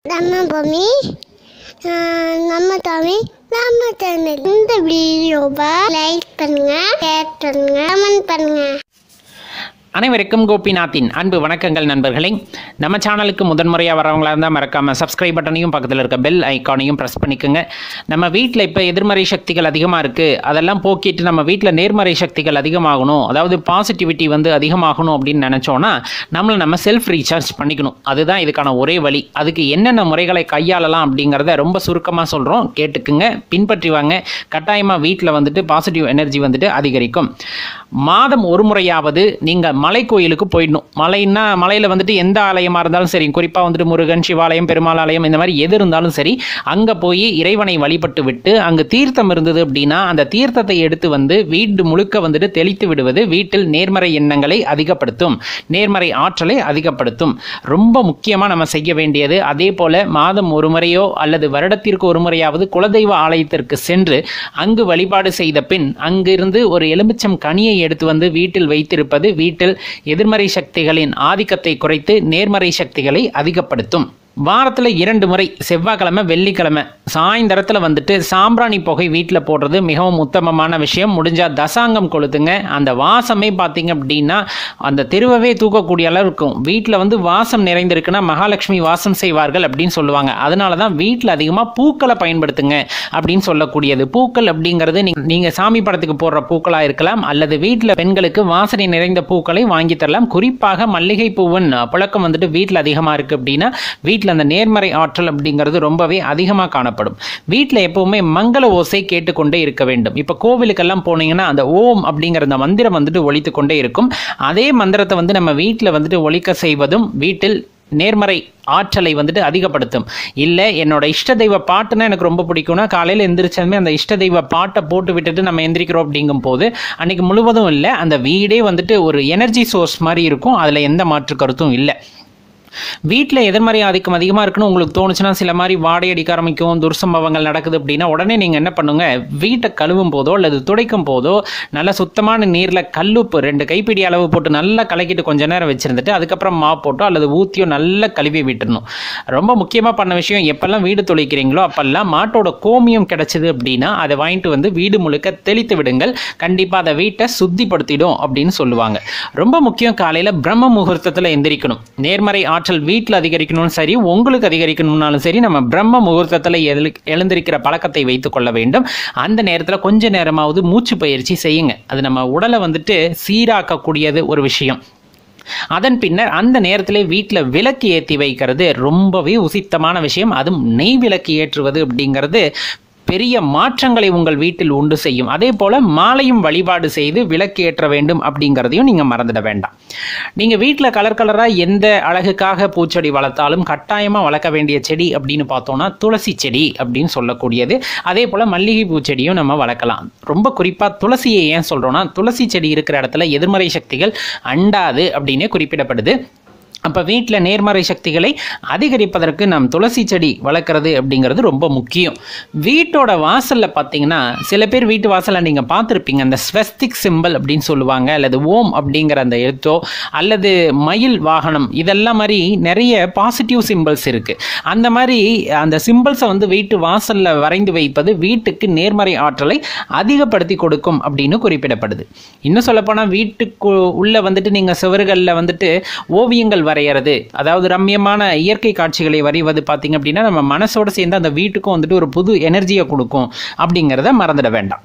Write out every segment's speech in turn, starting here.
நம்ம பூமி ஆஹ் நம்ம தமிழ் நம்ம சேனல் இந்த வீடியோவை லைக் பண்ணுங்க ஷேர் பண்ணுங்க கமெண்ட் பண்ணுங்க அனைவருக்கும் கோபிநாத்தின் அன்பு வணக்கங்கள் நண்பர்களே நம்ம சேனலுக்கு முதன்முறையாக வரவங்களா இருந்தால் மறக்காமல் சப்ஸ்கிரைப் பட்டனையும் பக்கத்தில் இருக்க பெல் ஐக்கானையும் ப்ரெஸ் பண்ணிக்கோங்க நம்ம வீட்டில் இப்போ எதிர்மறை சக்திகள் அதிகமாக இருக்குது அதெல்லாம் போக்கிட்டு நம்ம வீட்டில் நேர்மறை சக்திகள் அதிகமாகணும் அதாவது பாசிட்டிவிட்டி வந்து அதிகமாகணும் அப்படின்னு நினச்சோன்னா நம்மளை நம்ம செல்ஃப் ரீசார்ஜ் பண்ணிக்கணும் அதுதான் இதுக்கான ஒரே வழி அதுக்கு என்னென்ன முறைகளை கையாளலாம் அப்படிங்கிறத ரொம்ப சுருக்கமாக சொல்கிறோம் கேட்டுக்குங்க பின்பற்றி வாங்க கட்டாயமாக வீட்டில் வந்துட்டு பாசிட்டிவ் எனர்ஜி வந்துட்டு அதிகரிக்கும் மாதம் ஒரு முறையாவது நீங்கள் மலை கோயிலுக்கு போயிடணும் மலைன்னா மலையில் வந்துட்டு எந்த ஆலயமாக இருந்தாலும் சரி குறிப்பாக வந்துட்டு முருகன் சிவாலயம் பெருமாள் ஆலயம் இந்த மாதிரி எது இருந்தாலும் சரி அங்கே போய் இறைவனை வழிபட்டு விட்டு அங்கே தீர்த்தம் இருந்தது அப்படின்னா அந்த தீர்த்தத்தை எடுத்து வந்து வீடு முழுக்க வந்துட்டு தெளித்து விடுவது வீட்டில் நேர்மறை எண்ணங்களை அதிகப்படுத்தும் நேர்மறை ஆற்றலை அதிகப்படுத்தும் ரொம்ப முக்கியமாக நம்ம செய்ய வேண்டியது அதே போல் மாதம் ஒரு முறையோ அல்லது வருடத்திற்கு ஒரு முறையாவது குலதெய்வ ஆலயத்திற்கு சென்று அங்கு வழிபாடு செய்த பின் அங்கிருந்து ஒரு எலுமிச்சம் கனியை எடுத்து வந்து வீட்டில் வைத்திருப்பது வீட்டில் எதிர்மறை சக்திகளின் ஆதிக்கத்தை குறைத்து நேர்மறை சக்திகளை அதிகப்படுத்தும் வாரத்தில் இரண்டு முறை செவ்வாய்க்கிழமை வெள்ளிக்கிழமை சாயந்தரத்தில் வந்துட்டு சாம்பிராணி புகை வீட்டில் போடுறது மிகவும் உத்தமமான விஷயம் முடிஞ்சால் தசாங்கம் கொளுத்துங்க அந்த வாசமே பார்த்தீங்க அப்படின்னா அந்த தெருவவே தூக்கக்கூடிய அளவு இருக்கும் வீட்டில் வந்து வாசம் நிறைந்திருக்குன்னா மகாலட்சுமி வாசம் செய்வார்கள் அப்படின்னு சொல்லுவாங்க அதனால தான் வீட்டில் அதிகமாக பூக்களை பயன்படுத்துங்க அப்படின்னு சொல்லக்கூடியது பூக்கள் அப்படிங்கிறது நீங்க- நீங்க சாமி படத்துக்கு போடுற பூக்களாக இருக்கலாம் அல்லது வீட்டில் பெண்களுக்கு வாசனை நிறைந்த பூக்களை வாங்கி தரலாம் குறிப்பாக மல்லிகை பூவின் புழக்கம் வந்துட்டு வீட்டில் அதிகமாக இருக்குது அப்படின்னா வீட்டில் அந்த நேர்மறை ஆற்றல் அப்படிங்கிறது ரொம்பவே அதிகமாக காணப்படும் வீட்டில் எப்பவுமே மங்கள ஓசை கேட்டுக்கொண்டே இருக்க வேண்டும் இப்போ கோவிலுக்கெல்லாம் போனீங்கன்னா அந்த ஓம் அப்படிங்கிற அந்த மந்திரம் வந்துட்டு ஒலித்து கொண்டே இருக்கும் அதே மந்திரத்தை வந்து நம்ம வீட்டில் வந்துட்டு ஒலிக்க செய்வதும் வீட்டில் நேர்மறை ஆற்றலை வந்துட்டு அதிகப்படுத்தும் இல்லை என்னோட இஷ்ட தெய்வ பாட்டுன்னா எனக்கு ரொம்ப பிடிக்கும்னா காலையில் எந்திரிச்சதுமே அந்த இஷ்ட தெய்வ பாட்டை போட்டு விட்டுட்டு நம்ம எந்திரிக்கிறோம் அப்படிங்கும் போது அன்னைக்கு முழுவதும் இல்லை அந்த வீடே வந்துட்டு ஒரு எனர்ஜி சோர்ஸ் மாதிரி இருக்கும் அதில் எந்த மாற்று கருத்தும் இல்லை வீட்டில் எதிர்மறை ஆதிக்கம் அதிகமாக இருக்குன்னு உங்களுக்கு தோணுச்சுன்னா சில மாதிரி வாடை அடிக்க ஆரம்பிக்கும் துர்சம்பவங்கள் நடக்குது அப்படின்னா உடனே நீங்கள் என்ன பண்ணுங்க வீட்டை கழுவும் போதோ அல்லது துடைக்கும் போதோ நல்ல சுத்தமான நீரில் கல்லுப்பு ரெண்டு கைப்பிடி அளவு போட்டு நல்லா கலக்கிட்டு கொஞ்ச நேரம் வச்சிருந்துட்டு அதுக்கப்புறம் மா போட்டோ அல்லது ஊற்றியோ நல்லா கழுவி விட்டுறணும் ரொம்ப முக்கியமாக பண்ண விஷயம் எப்பெல்லாம் வீடு துளைக்கிறீங்களோ அப்பெல்லாம் மாட்டோட கோமியம் கிடைச்சது அப்படின்னா அதை வாங்கிட்டு வந்து வீடு முழுக்க தெளித்து விடுங்கள் கண்டிப்பாக அதை வீட்டை சுத்திப்படுத்திடும் அப்படின்னு சொல்லுவாங்க ரொம்ப முக்கியம் காலையில் பிரம்ம முகூர்த்தத்தில் எந்திரிக்கணும் நேர்மறை ஆற்றல் வீட்டில் அதிகரிக்கணும்னு சரி உங்களுக்கு அதிகரிக்கணும்னாலும் சரி நம்ம பிரம்ம முகூர்த்தத்தில் எழு எழுந்திருக்கிற பழக்கத்தை வைத்துக் கொள்ள வேண்டும் அந்த நேரத்தில் கொஞ்ச நேரமாவது மூச்சு பயிற்சி செய்யுங்க அது நம்ம உடலை வந்துட்டு சீராக்கக்கூடியது ஒரு விஷயம் அதன் பின்னர் அந்த நேரத்திலே வீட்டில் விளக்கு ஏற்றி வைக்கிறது ரொம்பவே உசித்தமான விஷயம் அதுவும் நெய் விளக்கு ஏற்றுவது அப்படிங்கிறது பெரிய மாற்றங்களை உங்கள் வீட்டில் உண்டு செய்யும் அதே போல மாலையும் வழிபாடு செய்து விளக்கு ஏற்ற வேண்டும் அப்படிங்கிறதையும் நீங்கள் மறந்துட வேண்டாம் நீங்கள் வீட்டில் கலர் கலராக எந்த அழகுக்காக பூச்செடி வளர்த்தாலும் கட்டாயமாக வளர்க்க வேண்டிய செடி அப்படின்னு பார்த்தோம்னா துளசி செடி அப்படின்னு சொல்லக்கூடியது அதே போல் மல்லிகை பூச்செடியும் நம்ம வளர்க்கலாம் ரொம்ப குறிப்பாக துளசியை ஏன் சொல்கிறோன்னா துளசி செடி இருக்கிற இடத்துல எதிர்மறை சக்திகள் அண்டாது அப்படின்னே குறிப்பிடப்படுது அப்போ வீட்டில் நேர்மறை சக்திகளை அதிகரிப்பதற்கு நம் துளசி செடி வளர்க்குறது அப்படிங்கிறது ரொம்ப முக்கியம் வீட்டோட வாசலில் பார்த்தீங்கன்னா சில பேர் வீட்டு வாசலில் நீங்கள் பார்த்துருப்பீங்க அந்த ஸ்வஸ்திக் சிம்பல் அப்படின்னு சொல்லுவாங்க அல்லது ஓம் அப்படிங்கிற அந்த எழுத்தோ அல்லது மயில் வாகனம் இதெல்லாம் மாதிரி நிறைய பாசிட்டிவ் சிம்பிள்ஸ் இருக்குது அந்த மாதிரி அந்த சிம்பிள்ஸை வந்து வீட்டு வாசலில் வரைந்து வைப்பது வீட்டுக்கு நேர்மறை ஆற்றலை அதிகப்படுத்தி கொடுக்கும் அப்படின்னு குறிப்பிடப்படுது இன்னும் சொல்லப்போனால் வீட்டுக்கு உள்ள வந்துட்டு நீங்கள் சுவர்களில் வந்துட்டு ஓவியங்கள் வரைகிறது அதாவது ரம்யமான இயற்கை காட்சிகளை வரைவது பார்த்தீங்க அப்படின்னா நம்ம மனசோட சேர்ந்து அந்த வீட்டுக்கும் வந்துட்டு ஒரு புது எனர்ஜியை கொடுக்கும் அப்படிங்கிறத மறந்துட வேண்டாம்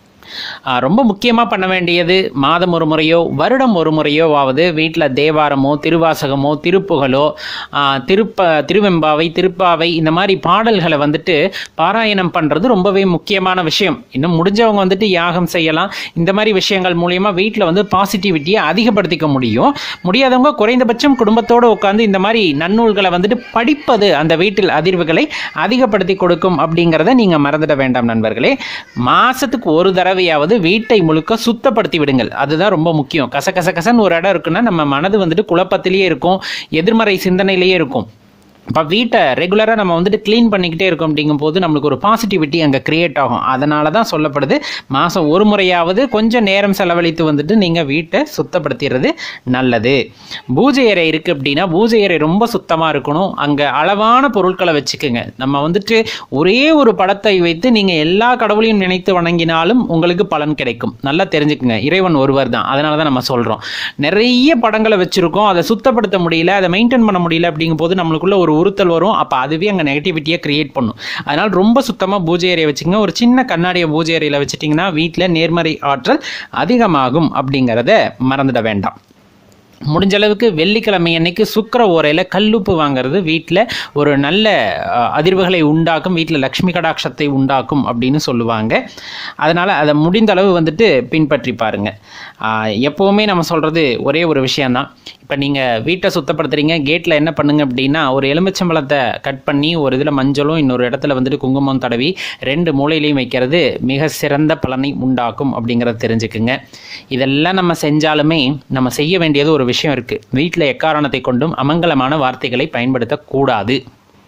ஆ, ரொம்ப முக்கியமாக பண்ண வேண்டியது மாதம் ஒரு முறையோ வருடம் ஒரு முறையோ ஆவது வீட்டில் தேவாரமோ திருவாசகமோ திருப்புகழோ ஆ, திருப்ப திருவெம்பாவை திருப்பாவை இந்த மாதிரி பாடல்களை வந்துட்டு பாராயணம் பண்ணுறது ரொம்பவே முக்கியமான விஷயம் இன்னும் முடிஞ்சவங்க வந்துட்டு யாகம் செய்யலாம் இந்த மாதிரி விஷயங்கள் மூலியமா வீட்டில் வந்து பாசிட்டிவிட்டியை அதிகப்படுத்திக்க முடியும் முடியாதவங்க குறைந்தபட்சம் குடும்பத்தோடு உட்காந்து இந்த மாதிரி நன்னூல்களை வந்துட்டு படிப்பது அந்த வீட்டில் அதிர்வுகளை அதிகப்படுத்தி கொடுக்கும் அப்படிங்கிறத நீங்கள் மறந்துட வேண்டாம் நண்பர்களே மாசத்துக்கு ஒரு தடவையாவது வீட்டை முழுக்க சுத்தப்படுத்தி விடுங்கள் அதுதான் ரொம்ப முக்கியம் கச கச கசன்னு ஒரு இடம் இருக்குன்னா நம்ம மனது வந்துட்டு குழப்பத்திலேயே இருக்கும் எதிர்மறை சிந்தனையிலேயே இருக்கும் இப்போ வீட்டை ரெகுலராக நம்ம வந்துட்டு க்ளீன் பண்ணிக்கிட்டே இருக்கோம் அப்படிங்கும்போது நம்மளுக்கு ஒரு பாசிட்டிவிட்டி அங்கே க்ரியேட் ஆகும் அதனால தான் சொல்லப்படுது மாதம் ஒரு முறையாவது கொஞ்சம் நேரம் செலவழித்து வந்துட்டு நீங்கள் வீட்டை சுத்தப்படுத்திடுறது நல்லது பூஜை அறை இருக்குது அப்படின்னா பூஜை அறை ரொம்ப சுத்தமாக இருக்கணும் அங்கே அளவான பொருட்களை வச்சுக்கோங்க நம்ம வந்துட்டு ஒரே ஒரு படத்தை வைத்து நீங்கள் எல்லா கடவுளையும் நினைத்து வணங்கினாலும் உங்களுக்கு பலன் கிடைக்கும் நல்லா தெரிஞ்சுக்குங்க இறைவன் ஒருவர் தான் அதனால தான் நம்ம சொல்கிறோம் நிறைய படங்களை வச்சுருக்கோம் அதை சுத்தப்படுத்த முடியல அதை மெயின்டைன் பண்ண முடியல அப்படிங்கும்போது நம்மளுக்குள்ள ஒரு உறுத்தல் வரும் அப்போ அதுவே அங்கே நெகட்டிவிட்டியை கிரியேட் பண்ணும் அதனால் ரொம்ப சுத்தமாக பூஜை அறையை வச்சுக்கோங்க ஒரு சின்ன கண்ணாடியை பூஜை அறையில் வச்சுட்டிங்கன்னா வீட்டில் நேர்மறை ஆற்றல் அதிகமாகும் அப்படிங்கிறத மறந்துட வேண்டாம் முடிஞ்ச அளவுக்கு வெள்ளிக்கிழமை அன்னைக்கு சுக்கர ஓரையில் கல்லுப்பு வாங்குறது வீட்டில் ஒரு நல்ல அஹ், அதிர்வுகளை உண்டாக்கும் வீட்டில் லக்ஷ்மி கடாட்சத்தை உண்டாக்கும் அப்படின்னு சொல்லுவாங்க அதனால் அதை முடிந்த அளவு வந்துட்டு பின்பற்றி பாருங்க ஆஹ், எப்போவுமே நம்ம சொல்கிறது ஒரே ஒரு விஷயந்தான் இப்போ நீங்கள் வீட்டை சுத்தப்படுத்துறீங்க கேட்டில் என்ன பண்ணுங்க அப்படின்னா ஒரு எலுமிச்சம்பழத்தை கட் பண்ணி ஒரு இதில் மஞ்சளும் இன்னொரு இடத்துல வந்துட்டு குங்குமம் தடவி ரெண்டு மூலையிலையும் வைக்கிறது மிக சிறந்த பலனை உண்டாக்கும் அப்படிங்கிறத தெரிஞ்சுக்குங்க இதெல்லாம் நம்ம செஞ்சாலுமே நம்ம செய்ய வேண்டியது ஒரு விஷயம் இருக்குது வீட்டில் எக்காரணத்தை கொண்டும் அமங்கலமான வார்த்தைகளை பயன்படுத்தக்கூடாது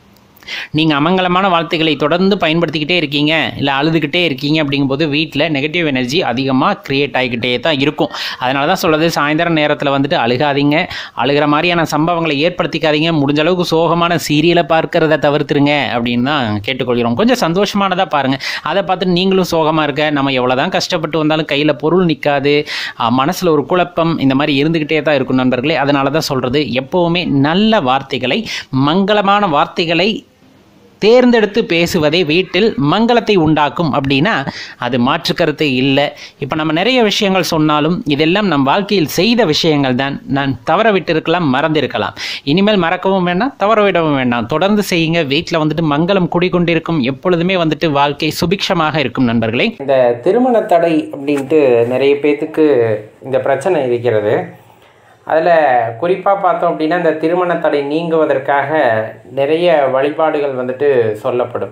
நீங்கள் அமங்கலமான வார்த்தைகளை தொடர்ந்து பயன்படுத்திக்கிட்டே இருக்கீங்க இல்லை அழுதுகிட்டே இருக்கீங்க அப்படிங்கும்போது வீட்டில் நெகட்டிவ் எனர்ஜி அதிகமாக க்ரியேட் ஆகிக்கிட்டே தான் இருக்கும் அதனால தான் சொல்கிறது சாயந்தர நேரத்தில் வந்துட்டு அழுகாதீங்க அழுகிற மாதிரியான சம்பவங்களை ஏற்படுத்திக்காதீங்க முடிஞ்ச அளவுக்கு சோகமான சீரியலை பார்க்கறத தவிர்த்துருங்க அப்படின்னு தான் கேட்டுக்கொள்கிறோம் கொஞ்சம் சந்தோஷமானதாக பாருங்கள் அதை பார்த்துட்டு நீங்களும் சோகமாக இருக்க நம்ம எவ்வளோ தான் கஷ்டப்பட்டு வந்தாலும் கையில் பொருள் நிற்காது மனசில் ஒரு குழப்பம் இந்த மாதிரி இருந்துக்கிட்டே தான் இருக்கும் நண்பர்களே அதனால தான் சொல்கிறது எப்போவுமே நல்ல வார்த்தைகளை மங்களமான வார்த்தைகளை தேர்ந்தெடுத்து பேசுவதே வீட்டில் மங்களத்தை உண்டாக்கும் அப்படின்னா அது மாற்று கருத்து இல்லை இப்போ நம்ம நிறைய விஷயங்கள் சொன்னாலும் இதெல்லாம் நம் வாழ்க்கையில் செய்த விஷயங்கள் தான் நான் தவற விட்டிருக்கலாம் மறந்திருக்கலாம் இனிமேல் மறக்கவும் வேண்டாம் தவற விடவும் வேண்டாம் தொடர்ந்து செய்யுங்க வீட்டில் வந்துட்டு மங்களம் குடிக்கொண்டிருக்கும் எப்பொழுதுமே வந்துட்டு வாழ்க்கை சுபிக்ஷமாக இருக்கும் நண்பர்களே இந்த திருமண தடை அப்படின்ட்டு நிறைய பேத்துக்கு இந்த பிரச்சனை இருக்கிறது அதில் குறிப்பாக பார்த்தோம் அப்படின்னா இந்த திருமண தடை நீங்குவதற்காக நிறைய வழிபாடுகள் வந்துட்டு சொல்லப்படும்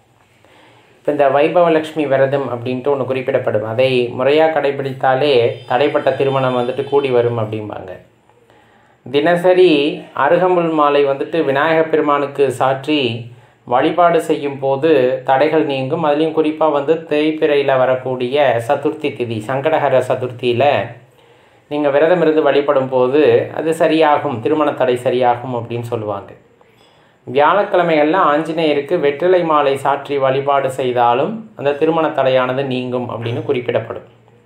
இப்போ இந்த வைபவலட்சுமி விரதம் அப்படின்ட்டு ஒன்று குறிப்பிடப்படும் அதை முறையாக கடைபிடித்தாலே தடைப்பட்ட திருமணம் வந்துட்டு கூடி வரும் அப்படிம்பாங்க தினசரி அருகம்புல் மாலை வந்துட்டு விநாயகப் பெருமானுக்கு சாற்றி வழிபாடு செய்யும் போது தடைகள் நீங்கும் அதுலேயும் குறிப்பாக வந்து தேய்பிறையில் வரக்கூடிய சதுர்த்தி திதி சங்கடஹர சதுர்த்தியில் நீங்கள் விரதம் இருந்து வழிபடும் போது அது சரியாகும் திருமண தடை சரியாகும் அப்படின்னு சொல்லுவாங்க வியாழக்கிழமைகளில் ஆஞ்சநேயருக்கு வெற்றிலை மாலை சாற்றி வழிபாடு செய்தாலும் அந்த திருமண தடையானது நீங்கும் அப்படின்னு குறிப்பிடப்படும்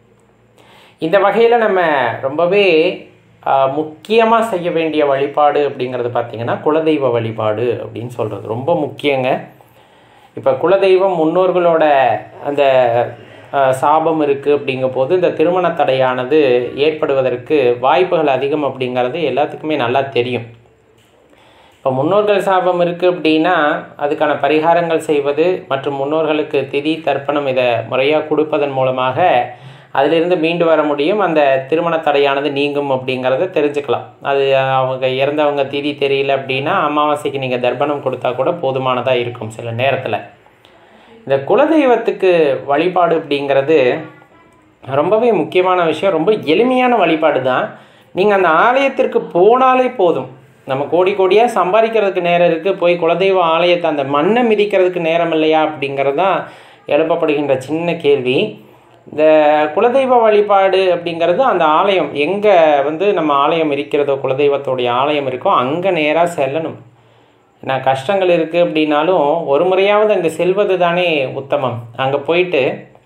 இந்த வகையில் நம்ம ரொம்பவே முக்கியமாக செய்ய வேண்டிய வழிபாடு அப்படிங்கிறது பார்த்திங்கன்னா குலதெய்வ வழிபாடு அப்படின்னு சொல்கிறது ரொம்ப முக்கியங்க இப்போ குலதெய்வம் முன்னோர்களோட அந்த அஹ், சாபம் இருக்குது அப்படிங்கும் போது இந்த திருமண தடையானது ஏற்படுவதற்கு வாய்ப்புகள் அதிகம் அப்படிங்கிறது எல்லாத்துக்குமே நல்லா தெரியும் இப்போ முன்னோர்கள் சாபம் இருக்குது அப்படின்னா அதுக்கான பரிகாரங்கள் செய்வது மற்றும் முன்னோர்களுக்கு திதி தர்ப்பணம் இதை முறையாக கொடுப்பதன் மூலமாக அதிலிருந்து மீண்டு வர முடியும் அந்த திருமண தடையானது நீங்கும் அப்படிங்கிறத தெரிஞ்சுக்கலாம் அது அவங்க இறந்தவங்க திதி தெரியல அப்படின்னா அமாவாசைக்கு நீங்கள் தர்ப்பணம் கொடுத்தா கூட போதுமானதாக இருக்கும் சில நேரத்தில் இந்த குலதெய்வத்துக்கு வழிபாடு அப்படிங்கிறது ரொம்பவே முக்கியமான விஷயம் ரொம்ப எளிமையான வழிபாடு தான் நீங்கள் அந்த ஆலயத்திற்கு போனாலே போதும் நம்ம கோடி கோடியாக சம்பாதிக்கிறதுக்கு நேரம் இருக்குது போய் குலதெய்வ ஆலயத்தை அந்த மண்ணை மிதிக்கிறதுக்கு நேரம் இல்லையா அப்படிங்கிறது தான் எழுப்பப்படுகின்ற சின்ன கேள்வி இந்த குலதெய்வ வழிபாடு அப்படிங்கிறது அந்த ஆலயம் எங்கே வந்து நம்ம ஆலயம் இருக்கிறதோ குலதெய்வத்தோடைய ஆலயம் இருக்கோ அங்கே நேராக செல்லணும் நான் கஷ்டங்கள் இருக்குது அப்படின்னாலும் ஒரு முறையாவது அங்கே செல்வது தானே உத்தமம் அங்கே போயிட்டு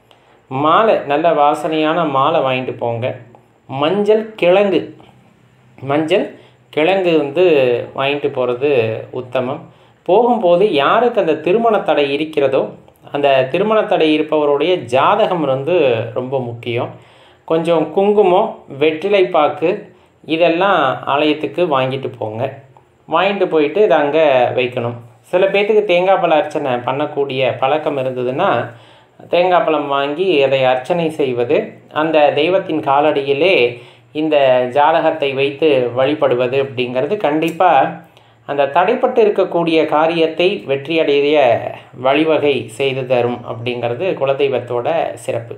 மாலை நல்ல வாசனையான மாலை வாங்கிட்டு போங்க மஞ்சள் கிழங்கு மஞ்சள் கிழங்கு வந்து வாங்கிட்டு போகிறது உத்தமம் போகும்போது யாருக்கு அந்த திருமண தடை இருக்கிறதோ அந்த திருமண தடை இருப்பவருடைய ஜாதகம் வந்து ரொம்ப முக்கியம் கொஞ்சம் குங்குமம் வெற்றிலை பாக்கு இதெல்லாம் ஆலயத்துக்கு வாங்கிட்டு போங்க வாங்கிட்டு போயிட்டு இதை அங்கே வைக்கணும் சில பேர்த்துக்கு தேங்காய் பழ அர்ச்சனை பண்ணக்கூடிய பழக்கம் இருந்ததுன்னா தேங்காய் பழம் வாங்கி அதை அர்ச்சனை செய்வது அந்த தெய்வத்தின் காலடியிலே இந்த ஜாதகத்தை வைத்து வழிபடுவது அப்படிங்கிறது கண்டிப்பாக அந்த தடைப்பட்டு இருக்கக்கூடிய காரியத்தை வெற்றியடைய வழிவகை செய்து தரும் அப்படிங்கிறது குலதெய்வத்தோட சிறப்பு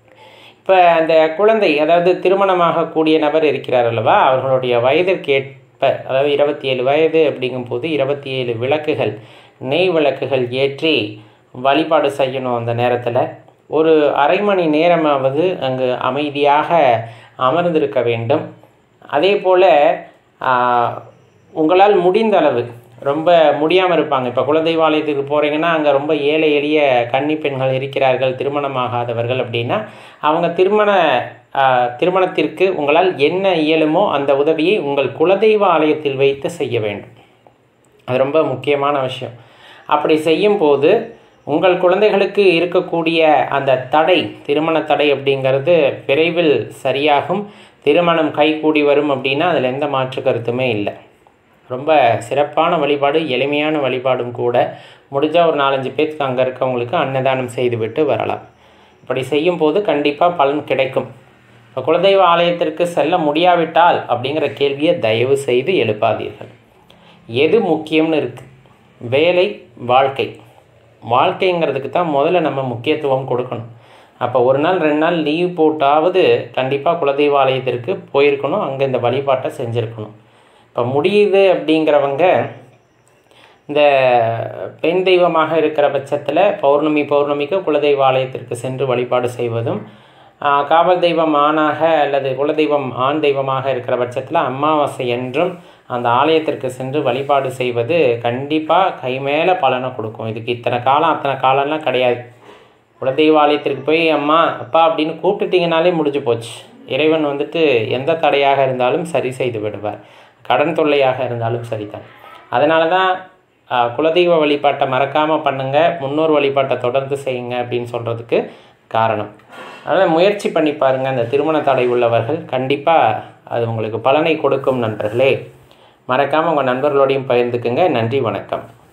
இப்போ அந்த குழந்தை அதாவது திருமணமாகக்கூடிய நபர் இருக்கிறார் அல்லவா அவர்களுடைய வயதிற்கு ஏற்ப இப்போ அதாவது இருபத்தி ஏழு வயது அப்படிங்கும்போது இருபத்தி ஏழு விளக்குகள் நெய் விளக்குகள் ஏற்றி வழிபாடு செய்யணும் அந்த நேரத்தில் ஒரு அரை மணி நேரமாவது அங்கு அமைதியாக அமர்ந்திருக்க வேண்டும் அதே போல் உங்களால் முடிந்த அளவு ரொம்ப முடியாமல் இருப்பாங்க இப்போ குலதெய்வாலயத்துக்கு போகிறீங்கன்னா அங்கே ரொம்ப ஏழை எளிய கன்னி பெண்கள் இருக்கிறார்கள் திருமணமாகாதவர்கள் அப்படின்னா அவங்க திருமண ஆஹ், திருமணத்திற்கு உங்களால் என்ன இயலுமோ அந்த உதவியை உங்கள் குலதெய்வ ஆலயத்தில் வைத்து செய்ய வேண்டும் அது ரொம்ப முக்கியமான விஷயம் அப்படி செய்யும்போது உங்கள் குழந்தைகளுக்கு இருக்கக்கூடிய அந்த தடை திருமண தடை அப்படிங்கிறது விரைவில் சரியாகும் திருமணம் கைகூடி வரும் அப்படின்னா அதில் எந்த மாற்று கருத்துமே இல்லை ரொம்ப சிறப்பான வழிபாடு எளிமையான வழிபாடும் கூட முடிஞ்சால் ஒரு நாலஞ்சு பேருக்கு அங்கே இருக்கவங்களுக்கு அன்னதானம் செய்துவிட்டு வரலாம் இப்படி செய்யும்போது கண்டிப்பாக பலன் கிடைக்கும் இப்போ குலதெய்வ ஆலயத்திற்கு செல்ல முடியாவிட்டால் அப்படிங்கிற கேள்வியை தயவு செய்து எழுப்பாதீர்கள் எது முக்கியம்னு இருக்குது வேலை வாழ்க்கை வாழ்க்கைங்கிறதுக்கு தான் முதல்ல நம்ம முக்கியத்துவம் கொடுக்கணும் அப்போ ஒரு நாள் ரெண்டு நாள் லீவ் போட்டாவது கண்டிப்பாக குலதெய்வ ஆலயத்திற்கு போயிருக்கணும் அங்கே இந்த வழிபாட்டை செஞ்சுருக்கணும் இப்போ முடியுது அப்படிங்கிறவங்க இந்த பெண் தெய்வமாக இருக்கிற பட்சத்தில் பௌர்ணமி பௌர்ணமிக்கு குலதெய்வ ஆலயத்திற்கு சென்று வழிபாடு செய்வதும் ஆஹ், காவல் தெய்வம் ஆணாக அல்லது குலதெய்வம் ஆண் தெய்வமாக இருக்கிற பட்சத்தில் அமாவாசை என்றும் அந்த ஆலயத்திற்கு சென்று வழிபாடு செய்வது கண்டிப்பாக கைமேல பலனை கொடுக்கும் இதுக்கு இத்தனை காலம் அத்தனை காலம்லாம் கிடையாது குலதெய்வ ஆலயத்திற்கு போய் அம்மா அப்பா அப்படின்னு கூப்பிட்டுட்டீங்கனாலே முடிஞ்சு போச்சு இறைவன் வந்துட்டு எந்த தடையாக இருந்தாலும் சரி செய்து விடுவார் கடன் தொல்லையாக இருந்தாலும் சரிதான் அதனால தான் ஆஹ், குலதெய்வ வழிபாட்டை மறக்காமல் பண்ணுங்க முன்னோர் வழிபாட்டை தொடர்ந்து செய்யுங்க அப்படின்னு சொல்கிறதுக்கு காரணம் அதனால் முயற்சி பண்ணி பாருங்கள் அந்த திருமண தடை உள்ளவர்கள் கண்டிப்பாக அது உங்களுக்கு பலனை கொடுக்கும் நண்பர்களே மறக்காமல் உங்கள் நண்பர்களோடையும் பகிர்ந்துக்குங்க நன்றி வணக்கம்